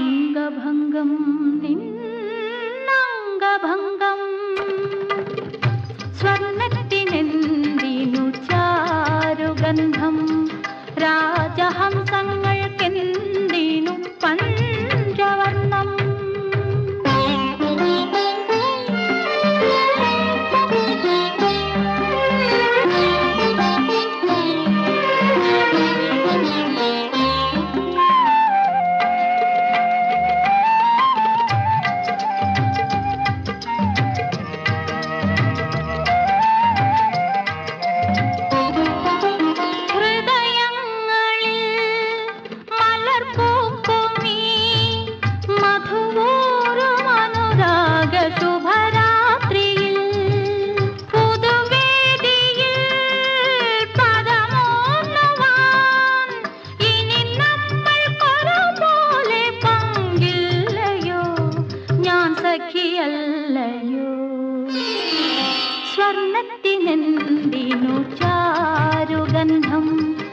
അംഗഭംഗം നിന്നംഗഭംഗം സ്വർണത്തിനെന്തിനു ചാരുഗന്ധം രാജഹംസങ്ങൾക്കെന്തിനു പഞ്ചവർണം ഹൃദയങ്ങളിൽ മലർപ്പൂക്കുമീ മധുവൂറും അനുരാഗ ശുഭരാത്രിയിൽ പുതുവേദിയിൽ പദമോന്നുവാൻ ഇനി നമ്മൾക്കൊരുപോലെ പങ്കില്ലയോ ഞാൻ സഖിയല്ലയോ സ്വർണത്തിനെന്തിനു ചാരുഗന്ധം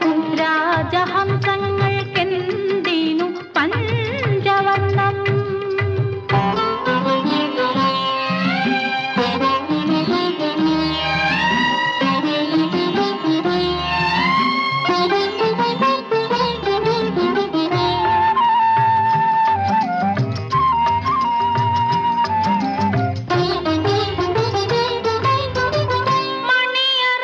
രാജഹംസങ്ങൾക്കെന്തിനു പഞ്ചവർണം മണിയറ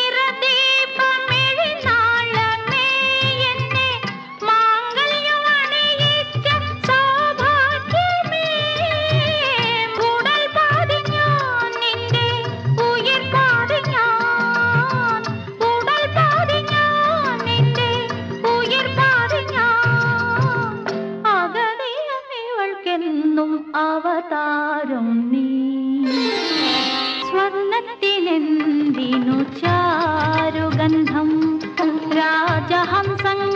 നിറദീപമിഴിനാളമേ എന്നെ മാംഗല്യമണിയിച്ച സൗഭാഗ്യമേ ഉടൽ പാതി ഞാൻ നിന്റെ ഉയിർ പാതി ഞാൻ ഉടൽ പാതി ഞാൻ നിന്റെ ഉയിർ പാതി ഞാൻ അകതയമിവൾക്കെന്നും അവതാരം നീ സ്വർണത്തിനെന്തിനു ചാരുഗന്ധം രാജഹംസങ്ങൾ